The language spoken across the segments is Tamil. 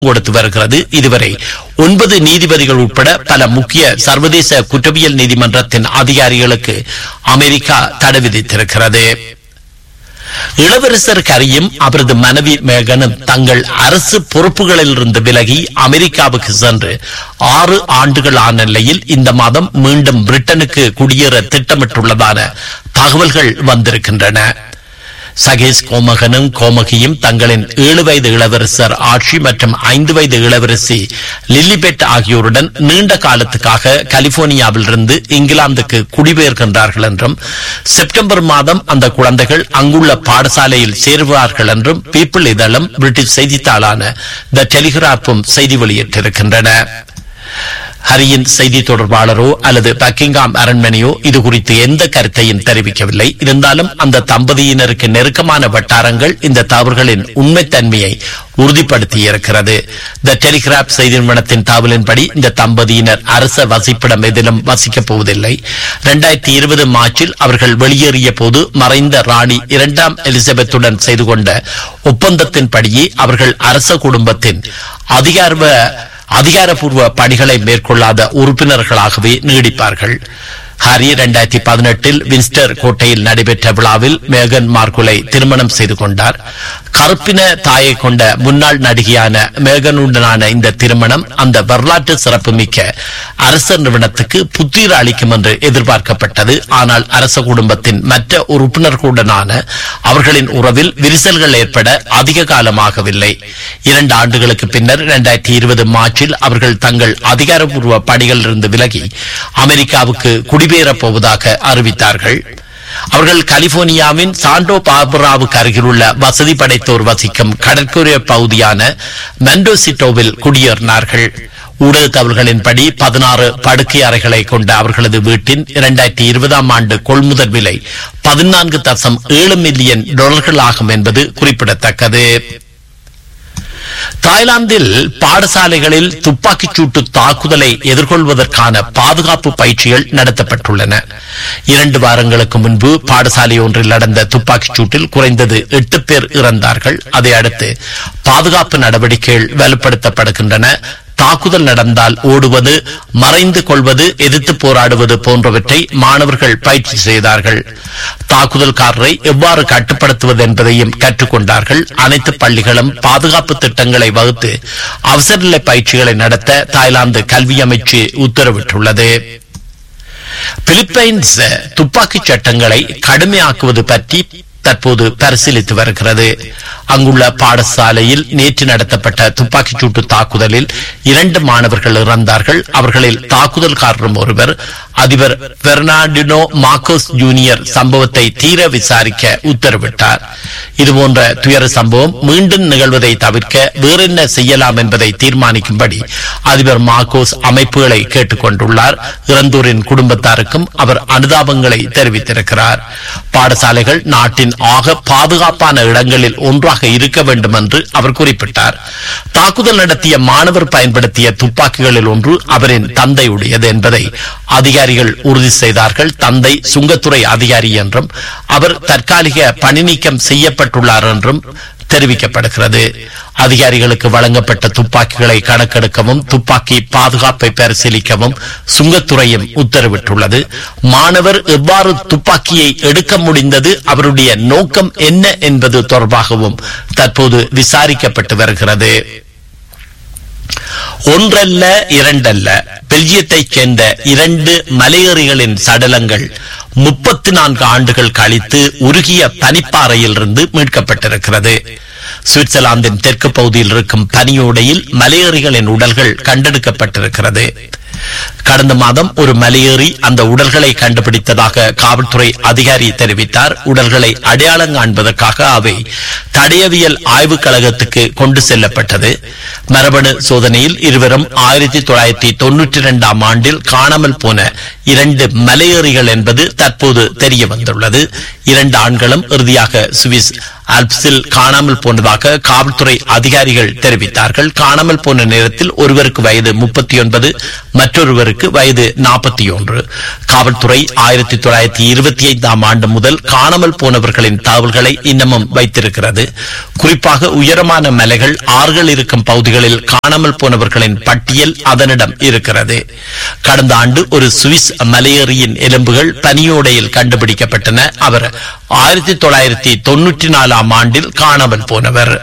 கொடுத்து வருகிறது இதுவரை ஒன்பது நீதிபதிகள் உட்பட பல முக்கிய சர்வதேச குற்றவியல் நீதிமன்றத்தின் அதிகாரிகளுக்கு அமெரிக்கா தடை விதித்திருக்கிறது இளவரசர் கரியும் அவரது மனைவி மேகனும் தங்கள் அரசு பொறுப்புகளிலிருந்து விலகி அமெரிக்காவுக்கு சென்று ஆறு ஆண்டுகள் ஆன நிலையில் இந்த மாதம் மீண்டும் பிரிட்டனுக்கு குடியேற திட்டமிட்டுள்ளதான தகவல்கள் வந்திருக்கின்றன சகேஷ் கோமகனும் கோமகியும் தங்களின் ஏழு வயது இளவரசர் ஆட்சி மற்றும் ஐந்து வயது இளவரசி லில்லிபெட் ஆகியோருடன் நீண்ட காலத்துக்காக கலிபோர்னியாவிலிருந்து இங்கிலாந்துக்கு குடிபெயர்கின்றார்கள் என்றும் செப்டம்பர் மாதம் அந்த குழந்தைகள் அங்குள்ள பாடசாலையில் சேருவார்கள் என்றும் பீப்பிள் இதழும் பிரிட்டிஷ் செய்தித்தாளான த டெலிகிராப்பும் செய்தி வெளியிட்டிருக்கின்றன ஹரியின் செய்தி தொடர்பாளரோ அல்லது பக்கிங்காம் அரண்மனையோ இது குறித்து எந்த கருத்தையும் தெரிவிக்கவில்லை இருந்தாலும் அந்த தம்பதியினருக்கு நெருக்கமான வட்டாரங்கள் இந்த தவறுகளின் உண்மைத்தன்மையை உறுதிப்படுத்தியிருக்கிறது த டெலிகிராப் செய்தி நிறுவனத்தின் தகவலின்படி இந்த தம்பதியினர் அரச வசிப்பிடம் எதிலும் வசிக்கப் போவதில்லை இரண்டாயிரத்தி இருபது மார்ச்சில் அவர்கள் வெளியேறிய போது மறைந்த ராணி இரண்டாம் எலிசபெத்துடன் செய்து கொண்ட ஒப்பந்தத்தின்படியே அவர்கள் அரச குடும்பத்தின் அதிகார அதிகாரப்பூர்வ பணிகளை மேற்கொள்ளாத உறுப்பினர்களாகவே நீடிப்பார்கள் ஹாரி இரண்டாயிரத்தி பதினெட்டில் வின்ஸ்டர் கோட்டையில் நடைபெற்ற விழாவில் மேகன் மார்குலை திருமணம் செய்து கொண்டார் கருப்பின தாயை கொண்ட முன்னாள் நடிகையான மேகனுடனான இந்த திருமணம் அந்த வரலாற்று சிறப்புமிக்க அரச நிறுவனத்துக்கு புத்துயிர் அளிக்கும் என்று எதிர்பார்க்கப்பட்டது ஆனால் அரச குடும்பத்தின் மற்ற உறுப்பினர்களுடனான அவர்களின் உறவில் விரிசல்கள் ஏற்பட அதிக காலமாகவில்லை இரண்டு ஆண்டுகளுக்கு பின்னர் இரண்டாயிரத்தி இருபது மார்ச்சில் அவர்கள் தங்கள் அதிகாரப்பூர்வ பணிகளிலிருந்து விலகி அமெரிக்காவுக்கு குடிபெயரப் போவதாக அறிவித்தார்கள் அவர்கள் கலிபோர்னியாவின் சாண்டோ பார்பராவுக்கு அருகிலுள்ள வசதி படைத்தோர் வசிக்கும் கடற்கரை பகுதியான மெண்டோசிட்டோவில் குடியேறினார்கள் ஊடக தகவல்களின்படி பதினாறு படுக்கை அறைகளை கொண்ட அவர்களது வீட்டின் இரண்டாயிரத்தி இருபதாம் ஆண்டு கொள்முதல் விலை பதினான்கு தசம் ஏழு மில்லியன் டாலர்கள் ஆகும் என்பது குறிப்பிடத்தக்கது தாய்லாந்தில் பாடசாலைகளில் துப்பாக்கிச் சூட்டு தாக்குதலை எதிர்கொள்வதற்கான பாதுகாப்பு பயிற்சிகள் நடத்தப்பட்டுள்ளன இரண்டு வாரங்களுக்கு முன்பு பாடசாலை ஒன்றில் நடந்த துப்பாக்கிச் சூட்டில் குறைந்தது எட்டு பேர் இறந்தார்கள் அதை அடுத்து பாதுகாப்பு நடவடிக்கைகள் வலுப்படுத்தப்படுகின்றன தாக்குதல் நடந்தால் ஓடுவது மறைந்து கொள்வது எதிர்த்து போராடுவது போன்றவற்றை மாணவர்கள் பயிற்சி செய்தார்கள் தாக்குதல்காரரை எவ்வாறு கட்டுப்படுத்துவது என்பதையும் கற்றுக்கொண்டார்கள் அனைத்து பள்ளிகளும் பாதுகாப்பு திட்டங்களை வகுத்து அவசரநிலை பயிற்சிகளை நடத்த தாய்லாந்து கல்வி அமைச்சு உத்தரவிட்டுள்ளது பிலிப்பைன்ஸ் துப்பாக்கிச் சட்டங்களை கடுமையாக்குவது பற்றி தற்போது பரிசீலித்து வருகிறது அங்குள்ள பாடசாலையில் நேற்று நடத்தப்பட்ட துப்பாக்கிச் சூட்டு தாக்குதலில் இரண்டு மாணவர்கள் இறந்தார்கள் அவர்களில் தாக்குதல்காரரும் ஒருவர் அதிபர் பெர்னாடினோ மார்க்கோஸ் ஜூனியர் சம்பவத்தை தீர விசாரிக்க உத்தரவிட்டார் இதுபோன்ற துயர சம்பவம் மீண்டும் நிகழ்வதை தவிர்க்க வேறென்ன செய்யலாம் என்பதை தீர்மானிக்கும்படி அதிபர் மார்க்கோஸ் அமைப்புகளை கேட்டுக் கொண்டுள்ளார் இறந்தோரின் குடும்பத்தாருக்கும் அவர் அனுதாபங்களை தெரிவித்திருக்கிறார் பாடசாலைகள் நாட்டின் ஆக பாதுகாப்பான இடங்களில் ஒன்றாக இருக்க வேண்டும் என்று அவர் குறிப்பிட்டார் தாக்குதல் நடத்திய மாணவர் பயன்படுத்திய துப்பாக்கிகளில் ஒன்று அவரின் தந்தையுடையது என்பதை அதிகாரிகள் உறுதி செய்தார்கள் தந்தை சுங்கத்துறை அதிகாரி என்றும் அவர் தற்காலிக பணி நீக்கம் செய்யப்பட்டுள்ளார் என்றும் தெரிவிக்கப்படுகிறது அதிகாரிகளுக்கு வழங்கப்பட்ட துப்பாக்கிகளை கணக்கெடுக்கவும் துப்பாக்கி பாதுகாப்பை பரிசீலிக்கவும் சுங்கத்துறையும் உத்தரவிட்டுள்ளது மாணவர் எவ்வாறு துப்பாக்கியை எடுக்க முடிந்தது அவருடைய நோக்கம் என்ன என்பது தொடர்பாகவும் தற்போது விசாரிக்கப்பட்டு வருகிறது ஒன்றல்ல இரண்டல்ல பெல்ஜியத்தைச் சேர்ந்த இரண்டு மலையேறிகளின் சடலங்கள் முப்பத்தி நான்கு ஆண்டுகள் கழித்து உருகிய பனிப்பாறையிலிருந்து மீட்கப்பட்டிருக்கிறது சுவிட்சர்லாந்தின் தெற்கு பகுதியில் இருக்கும் பனியோடையில் மலையேறிகளின் உடல்கள் கண்டெடுக்கப்பட்டிருக்கிறது கடந்த மாதம் ஒரு மலையேறி அந்த உடல்களை கண்டுபிடித்ததாக காவல்துறை அதிகாரி தெரிவித்தார் உடல்களை அடையாளம் காண்பதற்காக அவை தடயவியல் ஆய்வுக் கழகத்துக்கு கொண்டு செல்லப்பட்டது மரபணு சோதனையில் இருவரும் ஆயிரத்தி தொள்ளாயிரத்தி தொன்னூற்றி இரண்டாம் ஆண்டில் காணாமல் போன இரண்டு மலையேறிகள் என்பது தற்போது தெரிய வந்துள்ளது இரண்டு ஆண்களும் இறுதியாக சுவிஸ் அல்ப்ஸில் காணாமல் போனதாக காவல்துறை அதிகாரிகள் தெரிவித்தார்கள் காணாமல் போன நேரத்தில் ஒருவருக்கு வயது முப்பத்தி ஒன்பது மற்றொருவருக்கு வயது நாற்பத்தி ஒன்று காவல்துறை ஆயிரத்தி தொள்ளாயிரத்தி இருபத்தி ஐந்தாம் ஆண்டு முதல் காணாமல் போனவர்களின் தகவல்களை இன்னமும் வைத்திருக்கிறது குறிப்பாக உயரமான மலைகள் ஆறுகள் இருக்கும் பகுதிகளில் காணாமல் போனவர்களின் பட்டியல் அதனிடம் இருக்கிறது கடந்த ஆண்டு ஒரு சுவிஸ் மலையேறியின் எலும்புகள் பனியோடையில் கண்டுபிடிக்கப்பட்டன அவர் ஆயிரத்தி தொள்ளாயிரத்தி தொன்னூற்றி நாலாம் ஆண்டில் காணாமல் போனவர்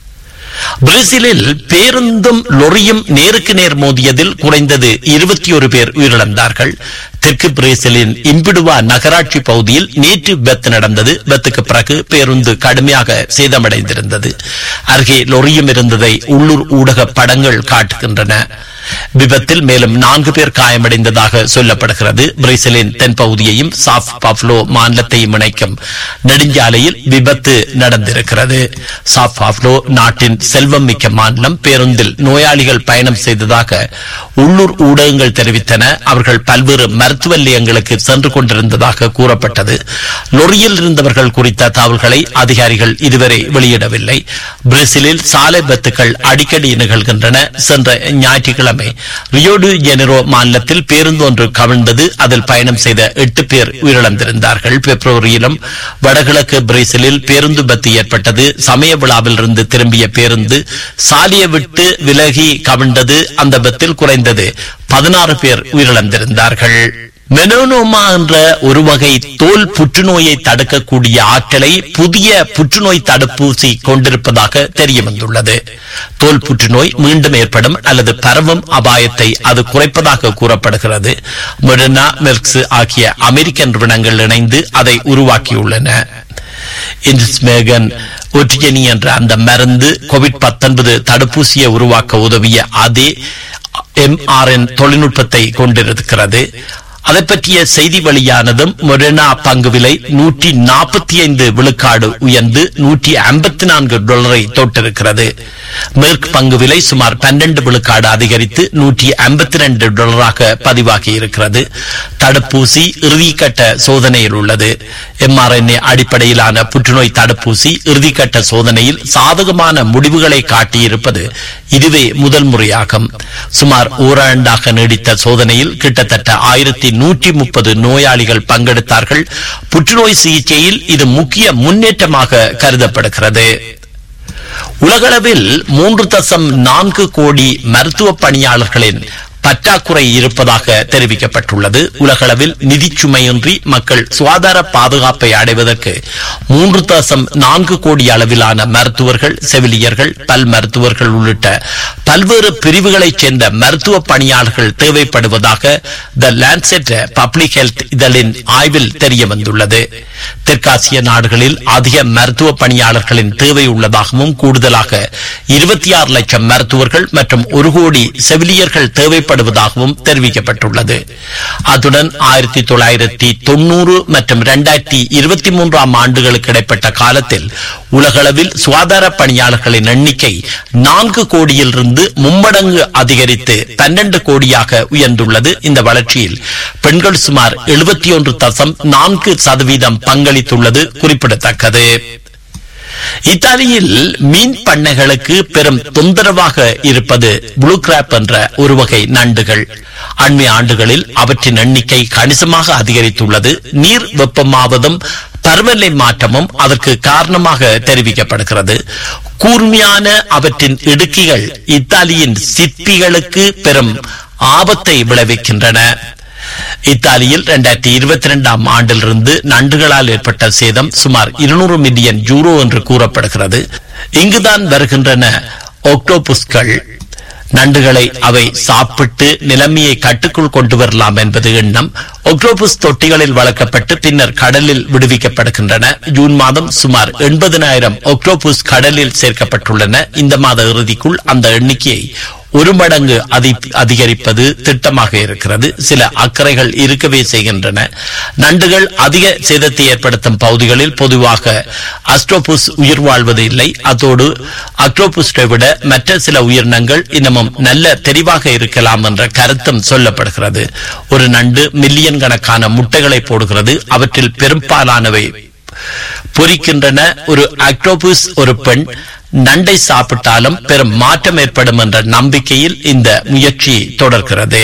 பிரேசிலில் பேருந்தும் லொரியும் நேருக்கு நேர் மோதியதில் குறைந்தது இருபத்தி ஒரு பேர் உயிரிழந்தார்கள் தெற்கு பிரேசிலின் இம்பிடுவா நகராட்சி பகுதியில் நேற்று விபத்து நடந்தது விபத்துக்கு பிறகு பேருந்து கடுமையாக சேதமடைந்திருந்தது அருகே லொரியும் இருந்ததை உள்ளூர் ஊடக படங்கள் காட்டுகின்றன விபத்தில் மேலும் நான்கு பேர் காயமடைந்ததாக சொல்லப்படுகிறது பிரேசிலின் தென்பகுதியையும் சாஃப் பாப்லோ மாநிலத்தையும் இணைக்கும் நெடுஞ்சாலையில் விபத்து நடந்திருக்கிறது சாஃப் பாப்லோ நாட்டின் செல்வம் மிக்க மாநிலம் பேருந்தில் நோயாளிகள் பயணம் செய்ததாக உள்ளூர் ஊடகங்கள் தெரிவித்தன அவர்கள் பல்வேறு மருத்துவ நிலையங்களுக்கு சென்று கொண்டிருந்ததாக கூறப்பட்டது லொரியில் இருந்தவர்கள் குறித்த தகவல்களை அதிகாரிகள் இதுவரை வெளியிடவில்லை பிரேசிலில் சாலை விபத்துக்கள் அடிக்கடி நிகழ்கின்றன சென்ற ஞாயிற்றுக்கிழமை ரியோடு ஜெனிரோ மாநிலத்தில் பேருந்து ஒன்று கவிழ்ந்தது அதில் பயணம் செய்த எட்டு பேர் உயிரிழந்திருந்தார்கள் பிப்ரவரியிலும் வடகிழக்கு பிரேசிலில் பேருந்து விபத்து ஏற்பட்டது சமய விழாவில் இருந்து திரும்பிய பேருந்து சாலையை விட்டு விலகி கவிழ்ந்தது அந்த விபத்தில் குறைந்தது பதினாறு பேர் உயிரிழந்திருந்தார்கள் மெனோனோமா என்ற ஒரு வகை தோல் புற்றுநோயை தடுக்கக்கூடிய ஆற்றலை புதிய புற்றுநோய் தடுப்பூசி கொண்டிருப்பதாக தெரிய வந்துள்ளது தோல் புற்றுநோய் மீண்டும் ஏற்படும் அல்லது பரவும் அபாயத்தை அது குறைப்பதாக கூறப்படுகிறது மொடர்னா மெர்க்ஸ் ஆகிய அமெரிக்க நிறுவனங்கள் இணைந்து அதை உருவாக்கியுள்ளன இன்ஸ்மேகன் ஒற்றிஜனி என்ற அந்த மருந்து கோவிட் பத்தொன்பது தடுப்பூசியை உருவாக்க உதவிய அதே எம்ஆர்என் தொழில்நுட்பத்தை கொண்டிருக்கிறது அதை பற்றிய செய்தி வெளியானதும் மொரெனா பங்கு விலை நூற்றி நாற்பத்தி ஐந்து விழுக்காடு உயர்ந்து நூற்றி ஐம்பத்தி நான்கு டாலரை தொட்டிருக்கிறது மேற்கு பங்கு விலை சுமார் பன்னெண்டு விழுக்காடு அதிகரித்து நூற்றி ஐம்பத்தி ரெண்டு டாலராக பதிவாகி இருக்கிறது தடுப்பூசி இறுதிக்கட்ட சோதனையில் உள்ளது எம்ஆர்என்ஏ அடிப்படையிலான புற்றுநோய் தடுப்பூசி இறுதிக்கட்ட சோதனையில் சாதகமான முடிவுகளை காட்டியிருப்பது இதுவே முதல் முறையாகும் சுமார் ஓராண்டாக நீடித்த சோதனையில் கிட்டத்தட்ட ஆயிரத்தி நூற்றி முப்பது நோயாளிகள் பங்கெடுத்தார்கள் புற்றுநோய் சிகிச்சையில் இது முக்கிய முன்னேற்றமாக கருதப்படுகிறது உலகளவில் மூன்று தசம் நான்கு கோடி மருத்துவ பணியாளர்களின் பற்றாக்குறை இருப்பதாக தெரிவிக்கப்பட்டுள்ளது உலகளவில் நிதிச்சுமையின்றி மக்கள் சுகாதார பாதுகாப்பை அடைவதற்கு மூன்று தசம் நான்கு கோடி அளவிலான மருத்துவர்கள் செவிலியர்கள் பல் மருத்துவர்கள் உள்ளிட்ட பல்வேறு பிரிவுகளைச் சேர்ந்த மருத்துவ பணியாளர்கள் தேவைப்படுவதாக த லான்செட் பப்ளிக் ஹெல்த் இதழின் ஆய்வில் தெரிய வந்துள்ளது தெற்காசிய நாடுகளில் அதிக மருத்துவ பணியாளர்களின் தேவை உள்ளதாகவும் கூடுதலாக இருபத்தி ஆறு லட்சம் மருத்துவர்கள் மற்றும் ஒரு கோடி செவிலியர்கள் தேவைப்படுவதாகவும் தெரிவிக்கப்பட்டுள்ளது அத்துடன் ஆயிரத்தி தொள்ளாயிரத்தி தொண்ணூறு மற்றும் இரண்டாயிரத்தி இருபத்தி மூன்றாம் ஆண்டுகளுக்கு இடைப்பட்ட காலத்தில் உலகளவில் சுகாதார பணியாளர்களின் எண்ணிக்கை நான்கு கோடியிலிருந்து மும்மடங்கு அதிகரித்து பன்னெண்டு கோடியாக உயர்ந்துள்ளது இந்த வளர்ச்சியில் பெண்கள் சுமார் எழுபத்தி ஒன்று தசம் நான்கு சதவீதம் பங்களித்துள்ளது குறிப்பிடத்தக்கது இத்தாலியில் மீன் பண்ணைகளுக்கு பெரும் தொந்தரவாக இருப்பது ப்ளூ கிராப் என்ற ஒரு வகை நண்டுகள் அண்மை ஆண்டுகளில் அவற்றின் எண்ணிக்கை கணிசமாக அதிகரித்துள்ளது நீர் வெப்பமாவதும் பருவநிலை மாற்றமும் அதற்கு காரணமாக தெரிவிக்கப்படுகிறது கூர்மையான அவற்றின் இடுக்கிகள் இத்தாலியின் சிற்பிகளுக்கு பெரும் ஆபத்தை விளைவிக்கின்றன இத்தாலியில் இரண்டாயிரத்தி இருபத்தி இரண்டாம் ஆண்டிலிருந்து நண்டுகளால் ஏற்பட்ட சேதம் சுமார் இருநூறு மில்லியன் யூரோ என்று கூறப்படுகிறது இங்குதான் வருகின்றன ஒக்டோபுஸ்கள் நண்டுகளை அவை சாப்பிட்டு நிலைமையை கட்டுக்குள் கொண்டு வரலாம் என்பது எண்ணம் ஒக்டோபஸ் தொட்டிகளில் வளர்க்கப்பட்டு பின்னர் கடலில் விடுவிக்கப்படுகின்றன ஜூன் மாதம் சுமார் எண்பதினாயிரம் ஒக்டோபஸ் கடலில் சேர்க்கப்பட்டுள்ளன இந்த மாத இறுதிக்குள் அந்த எண்ணிக்கையை ஒரு மடங்கு அதி- அதிகரிப்பது திட்டமாக இருக்கிறது சில அக்கறைகள் இருக்கவே செய்கின்றன நண்டுகள் அதிக சேதத்தை ஏற்படுத்தும் பகுதிகளில் பொதுவாக அஸ்ட்ரோபுஸ் உயிர் வாழ்வது இல்லை அதோடு அக்டோபுஸ்டை விட மற்ற சில உயிரினங்கள் இன்னமும் நல்ல தெரிவாக இருக்கலாம் என்ற கருத்தும் சொல்லப்படுகிறது ஒரு நண்டு மில்லியன் கணக்கான முட்டைகளை போடுகிறது அவற்றில் பெரும்பாலானவை பொறிக்கின்றன ஒரு அக்டோபஸ் ஒரு பெண் நண்டை சாப்பிட்டாலும் பெரும் மாற்றம் ஏற்படும் என்ற நம்பிக்கையில் இந்த முயற்சி தொடர்கிறது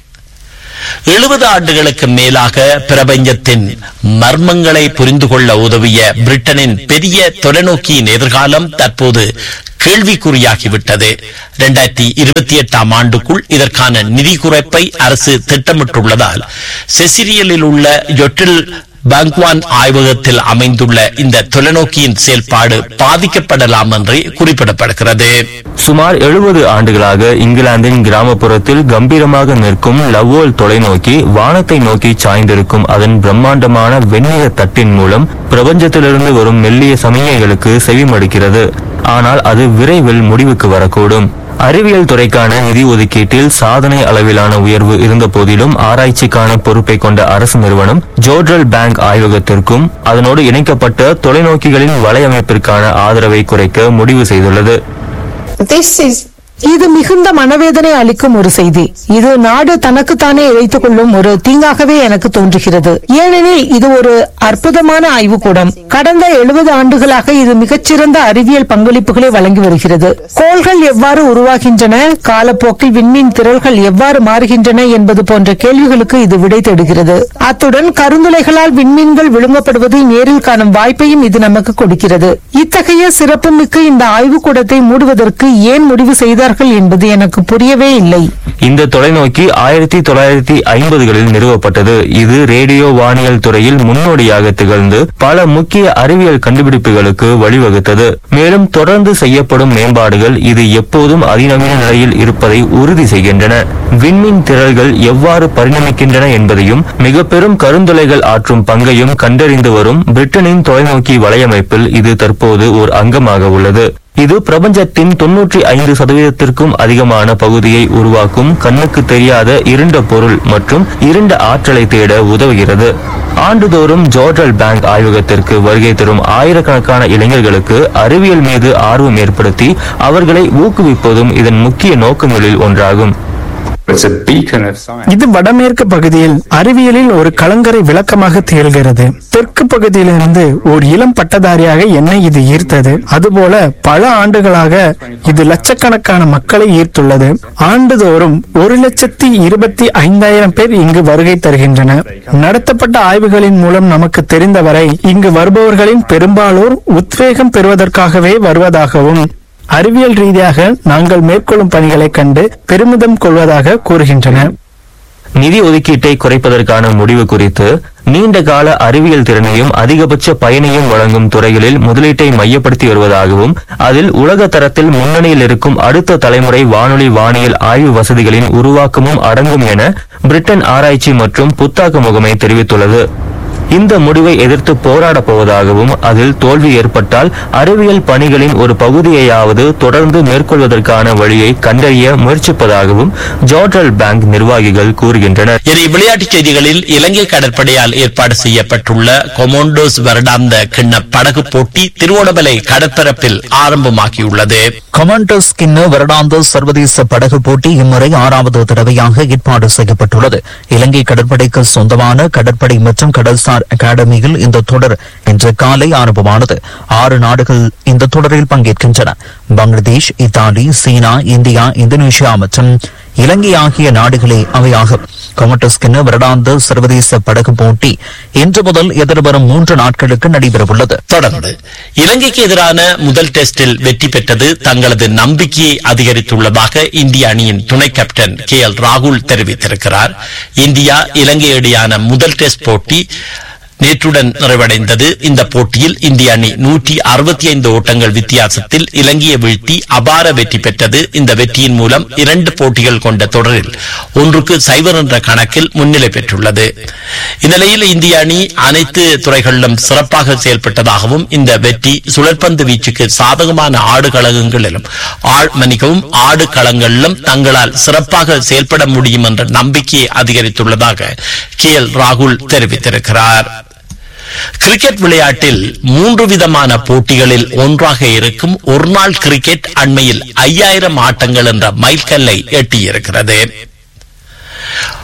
எழுபது ஆண்டுகளுக்கு மேலாக பிரபஞ்சத்தின் மர்மங்களை புரிந்து கொள்ள உதவிய பிரிட்டனின் பெரிய தொலைநோக்கியின் எதிர்காலம் தற்போது கேள்விக்குறியாகிவிட்டது இரண்டாயிரத்தி இருபத்தி எட்டாம் ஆண்டுக்குள் இதற்கான நிதி குறைப்பை அரசு திட்டமிட்டுள்ளதால் செசிரியலில் உள்ள ஜொட்டில் பாங்க்வான் ஆய்வகத்தில் அமைந்துள்ள இந்த தொலைநோக்கியின் செயல்பாடு பாதிக்கப்படலாம் என்று குறிப்பிடப்படுகிறது சுமார் எழுபது ஆண்டுகளாக இங்கிலாந்தின் கிராமப்புறத்தில் கம்பீரமாக நிற்கும் லவ்வோல் தொலைநோக்கி வானத்தை நோக்கி சாய்ந்திருக்கும் அதன் பிரம்மாண்டமான வெண்ணிற தட்டின் மூலம் பிரபஞ்சத்திலிருந்து வரும் மெல்லிய சமிகைகளுக்கு செவிமடுக்கிறது ஆனால் அது விரைவில் முடிவுக்கு வரக்கூடும் அறிவியல் துறைக்கான நிதி ஒதுக்கீட்டில் சாதனை அளவிலான உயர்வு இருந்த போதிலும் ஆராய்ச்சிக்கான பொறுப்பை கொண்ட அரசு நிறுவனம் ஜோர்டல் பேங்க் ஆய்வகத்திற்கும் அதனோடு இணைக்கப்பட்ட தொலைநோக்கிகளின் வலையமைப்பிற்கான ஆதரவை குறைக்க முடிவு செய்துள்ளது This is இது மிகுந்த மனவேதனை அளிக்கும் ஒரு செய்தி இது நாடு தனக்குத்தானே இழைத்துக் கொள்ளும் ஒரு தீங்காகவே எனக்கு தோன்றுகிறது ஏனெனில் இது ஒரு அற்புதமான ஆய்வுக்கூடம் கடந்த எழுபது ஆண்டுகளாக இது மிகச்சிறந்த அறிவியல் பங்களிப்புகளை வழங்கி வருகிறது கோள்கள் எவ்வாறு உருவாகின்றன காலப்போக்கில் விண்மீன் திரள்கள் எவ்வாறு மாறுகின்றன என்பது போன்ற கேள்விகளுக்கு இது விடை தேடுகிறது அத்துடன் கருந்துளைகளால் விண்மீன்கள் விழுங்கப்படுவதை நேரில் காணும் வாய்ப்பையும் இது நமக்கு கொடுக்கிறது இத்தகைய சிறப்புமிக்க இந்த ஆய்வுக்கூடத்தை மூடுவதற்கு ஏன் முடிவு செய்தார்கள் என்பது எனக்கு புரியவே இல்லை இந்த தொலைநோக்கி ஆயிரத்தி தொள்ளாயிரத்தி ஐம்பதுகளில் நிறுவப்பட்டது இது ரேடியோ வானியல் துறையில் முன்னோடியாக திகழ்ந்து பல முக்கிய அறிவியல் கண்டுபிடிப்புகளுக்கு வழிவகுத்தது மேலும் தொடர்ந்து செய்யப்படும் மேம்பாடுகள் இது எப்போதும் அதிநவீன நிலையில் இருப்பதை உறுதி செய்கின்றன விண்மீன் திரள்கள் எவ்வாறு பரிணமிக்கின்றன என்பதையும் மிக பெரும் கருந்துளைகள் ஆற்றும் பங்கையும் கண்டறிந்து வரும் பிரிட்டனின் தொலைநோக்கி வலையமைப்பில் இது தற்போது ஒரு அங்கமாக உள்ளது இது பிரபஞ்சத்தின் தொன்னூற்றி ஐந்து சதவீதத்திற்கும் அதிகமான பகுதியை உருவாக்கும் கண்ணுக்கு தெரியாத இருண்ட பொருள் மற்றும் இருண்ட ஆற்றலை தேட உதவுகிறது ஆண்டுதோறும் ஜோர்டல் பேங்க் ஆய்வகத்திற்கு வருகை தரும் ஆயிரக்கணக்கான இளைஞர்களுக்கு அறிவியல் மீது ஆர்வம் ஏற்படுத்தி அவர்களை ஊக்குவிப்பதும் இதன் முக்கிய நோக்கங்களில் ஒன்றாகும் It's a beacon of science. இது வடமேற்கு பகுதியில் அறிவியலில் ஒரு கலங்கரை விளக்கமாக திகழ்கிறது தெற்கு பகுதியிலிருந்து ஒரு இளம் பட்டதாரியாக என்னை இது ஈர்த்தது அதுபோல பல ஆண்டுகளாக இது லட்சக்கணக்கான மக்களை ஈர்த்துள்ளது ஆண்டுதோறும் ஒரு லட்சத்தி இருபத்தி ஐந்தாயிரம் பேர் இங்கு வருகை தருகின்றனர் நடத்தப்பட்ட ஆய்வுகளின் மூலம் நமக்கு தெரிந்தவரை இங்கு வருபவர்களின் பெரும்பாலோர் உத்வேகம் பெறுவதற்காகவே வருவதாகவும் அறிவியல் ரீதியாக நாங்கள் மேற்கொள்ளும் பணிகளைக் கண்டு பெருமிதம் கொள்வதாக கூறுகின்றனர் நிதி ஒதுக்கீட்டை குறைப்பதற்கான முடிவு குறித்து நீண்ட கால அறிவியல் திறனையும் அதிகபட்ச பயனையும் வழங்கும் துறைகளில் முதலீட்டை மையப்படுத்தி வருவதாகவும் அதில் உலக தரத்தில் முன்னணியில் இருக்கும் அடுத்த தலைமுறை வானொலி வானியல் ஆய்வு வசதிகளின் உருவாக்கமும் அடங்கும் என பிரிட்டன் ஆராய்ச்சி மற்றும் புத்தாக்க முகமை தெரிவித்துள்ளது இந்த முடிவை எதிர்த்து போராடப் போவதாகவும் அதில் தோல்வி ஏற்பட்டால் அறிவியல் பணிகளின் ஒரு பகுதியையாவது தொடர்ந்து மேற்கொள்வதற்கான வழியை கண்டறிய முயற்சிப்பதாகவும் ஜோர்டல் பேங்க் நிர்வாகிகள் கூறுகின்றனர் இனி விளையாட்டுச் செய்திகளில் இலங்கை கடற்படையால் ஏற்பாடு செய்யப்பட்டுள்ள கொமோண்டோஸ் வருடாந்த கிண்ண படகு போட்டி திருவோணமலை கடற்பரப்பில் ஆரம்பமாகியுள்ளது கமாண்டர்ஸ் கிண்ண வருடாந்த சர்வதேச படகு போட்டி இம்முறை ஆறாவது தடவையாக ஏற்பாடு செய்யப்பட்டுள்ளது இலங்கை கடற்படைக்கு சொந்தமான கடற்படை மற்றும் கடல்சார் அகாடமியில் இந்த தொடர் இன்று காலை ஆரம்பமானது ஆறு நாடுகள் இந்த தொடரில் பங்கேற்கின்றன பங்களாதேஷ் இத்தாலி சீனா இந்தியா இந்தோனேஷியா மற்றும் இலங்கை ஆகிய நாடுகளே அவையாகும் கமாண்டர்ஸ் கிண்ண வருடாந்த சர்வதேச படகு போட்டி இன்று முதல் எதிர்வரும் மூன்று நாட்களுக்கு நடைபெறவுள்ளது தொடர்ந்து இலங்கைக்கு எதிரான முதல் டெஸ்டில் வெற்றி பெற்றது தங்களது நம்பிக்கையை அதிகரித்துள்ளதாக இந்திய அணியின் துணை கேப்டன் கே எல் ராகுல் தெரிவித்திருக்கிறார் இந்தியா இலங்கை இடையான முதல் டெஸ்ட் போட்டி நேற்றுடன் நிறைவடைந்தது இந்த போட்டியில் இந்திய அணி நூற்றி அறுபத்தி ஐந்து ஓட்டங்கள் வித்தியாசத்தில் இலங்கையை வீழ்த்தி அபார வெற்றி பெற்றது இந்த வெற்றியின் மூலம் இரண்டு போட்டிகள் கொண்ட தொடரில் ஒன்றுக்கு சைவர் என்ற கணக்கில் முன்னிலை பெற்றுள்ளது இந்நிலையில் இந்திய அணி அனைத்து துறைகளிலும் சிறப்பாக செயல்பட்டதாகவும் இந்த வெற்றி சுழற்பந்து வீச்சுக்கு சாதகமான ஆடுகளங்களிலும் ஆள் மன்னிக்கவும் ஆடு களங்களிலும் தங்களால் சிறப்பாக செயல்பட முடியும் என்ற நம்பிக்கையை அதிகரித்துள்ளதாக கே எல் ராகுல் தெரிவித்திருக்கிறார் கிரிக்கெட் விளையாட்டில் மூன்று விதமான போட்டிகளில் ஒன்றாக இருக்கும் ஒருநாள் கிரிக்கெட் அண்மையில் ஐயாயிரம் ஆட்டங்கள் என்ற மைல்கல்லை எட்டியிருக்கிறது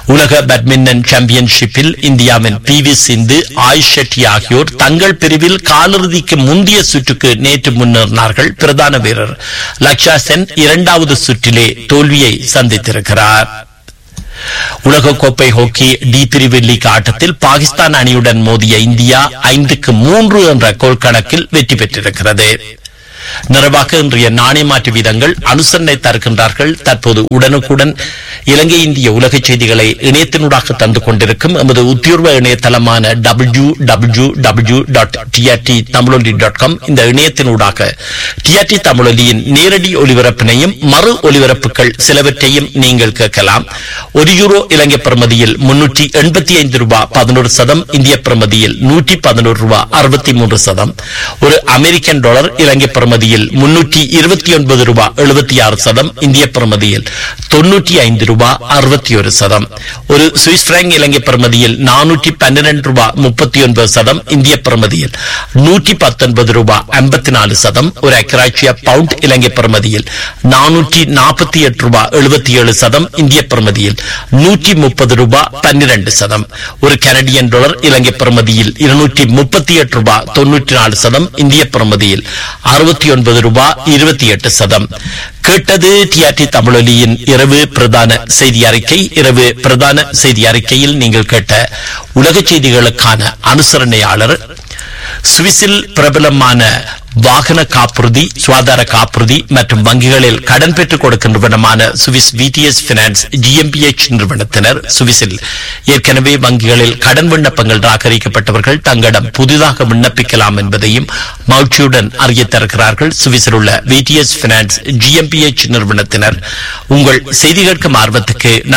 உலக பேட்மிண்டன் சாம்பியன்ஷிப்பில் இந்தியாவின் பி வி சிந்து ஆயுஷ் ஷெட்டி ஆகியோர் தங்கள் பிரிவில் காலிறுதிக்கு முந்தைய சுற்றுக்கு நேற்று முன்னேறினார்கள் பிரதான வீரர் லக்ஷா சென் இரண்டாவது சுற்றிலே தோல்வியை சந்தித்திருக்கிறார் உலகக்கோப்பை ஹாக்கி டி பிரிவு லீக் ஆட்டத்தில் பாகிஸ்தான் அணியுடன் மோதிய இந்தியா ஐந்துக்கு மூன்று என்ற கோல் கணக்கில் வெற்றி பெற்றிருக்கிறது நிறைவாக இன்றைய நாணய மாற்று வீதங்கள் அனுசரணை தருகின்றார்கள் தற்போது உடனுக்குடன் இலங்கை இந்திய உலக செய்திகளை இணையத்தினூடாக தந்து கொண்டிருக்கும் எமது உத்தியோர்வ இணையதளமான W W W dot TRT Tamiloli dot com இந்த இணையத்தினூடாக டிஆர்டி தமிழொலியின் நேரடி ஒலிபரப்பினையும் மறு ஒலிபரப்புகள் சிலவற்றையும் நீங்கள் கேட்கலாம் ஒரு யூரோ இலங்கை பிரமதியில் முன்னூற்றி எண்பத்தி ஐந்து ரூபாய் பதினோரு சதம் இந்திய பிரமதியில் நூற்றி பதினோரு ரூபாய் அறுபத்தி மூன்று சதம் ஒரு அமெரிக்கன் டாலர் இலங்கை பிரமதியில் முன்னூற்றி இருபத்தி ஒன்பது ரூபாய் எழுபத்தி ஆறு சதம் இந்திய பிரமதியில் தொன்னூற்றி ஐந்து ரூபாய் அறுபத்தி ஒரு சதம் ஒரு சுவிஸ் பிராங்க் இலங்கை பிரமதியில் நானூற்றி பன்னிரண்டு ரூபாய் முப்பத்தி ஒன்பது சதம் இந்திய பிரமதியில் நூற்றி பத்தொன்பது ரூபாய் ஐம்பத்தி நாலு சதம் ஒரு அக்கராட்சிய பவுண்ட் இலங்கை பிரமதியில் நானூற்றி நாற்பத்தி எட்டு ரூபாய் எழுபத்தி ஏழு சதம் இந்திய பிரமதியில் நூற்றி முப்பது ரூபாய் பன்னிரண்டு சதம் ஒரு கனடியன் டாலர் இலங்கை பிரமதியில் இருநூற்றி முப்பத்தி எட்டு ரூபாய் தொன்னூற்றி நாலு சதம் இந்திய பிரமதியில் அறுபத்தி ஒன்பது ரூபாய் இருபத்தி எட்டு சதம் கேட்டது டிஆர்டி தமிழொலியின் இரவு பிரதான செய்தி அறிக்கை இரவு பிரதான செய்தி அறிக்கையில் நீங்கள் கேட்ட உலக செய்திகளுக்கான அனுசரணையாளர் சுவிஸில் பிரபலமான வாகன காப்புறுதி சுகாதார காப்புறுதி மற்றும் வங்கிகளில் கடன் பெற்றுக் கொடுக்கின்றவனமான சுவிஸ் விடிஎஸ் பினான்ஸ் ஜிஎம்பிஎச் நிறுவனத்தினர் சுவிஸில் ஏற்கனவே வங்கிகளில் கடன் விண்ணப்பங்கள் ராகரிக்கப்பட்டவர்கள் தங்களிடம் புதிதாக விண்ணப்பிக்கலாம் என்பதையும் மகிழ்ச்சியுடன் அறியத் தருகிறார்கள் சுவிஸில் உள்ள விடிஎஸ் பினான்ஸ் ஜிஎம்பிஎச் நிறுவனத்தினர் உங்கள் செய்தி கேட்கும் ஆர்வத்துக்கு நன்றி